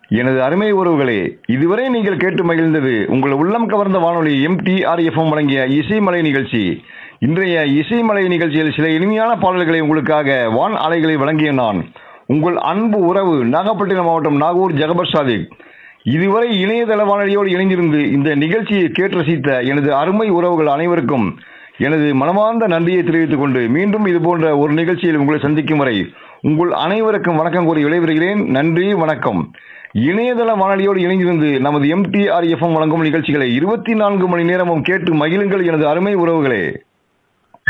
எனது அருமை உறவுகளே இதுவரை நீங்கள் கேட்டு மகிழ்ந்தது உங்கள் உள்ளம் கவர்ந்த வானொலி எம்டிஆர்எஃப்எம் வழங்கிய இசைமலை நிகழ்ச்சி இன்றைய இசைமலை நிகழ்ச்சியில் சில இனிமையான பாடல்களை உங்களுக்காக வான் அலைகளை வழங்கிய நான் உங்கள் அன்பு உறவு நாகப்பட்டினம் மாவட்டம் நாகூர் ஜகபர் சாதிக் இதுவரை இணையதள வானொலியோடு இணைந்திருந்து இந்த நிகழ்ச்சியை கேட்டு ரசித்த எனது அருமை உறவுகள் அனைவருக்கும் எனது மனமார்ந்த நன்றியை தெரிவித்துக் கொண்டு மீண்டும் இது போன்ற ஒரு நிகழ்ச்சியில் உங்களை சந்திக்கும் வரை உங்கள் அனைவருக்கும் வணக்கம் கூறி விடைபெறுகிறேன் நன்றி வணக்கம் இணையதள வானொலியோடு இணைந்திருந்து நமது எம்டிஆர் எஃப்எம் வழங்கும் நிகழ்ச்சிகளை இருபத்தி நான்கு மணி நேரமும் கேட்டு மகிழுங்கள் எனது அருமை உறவுகளே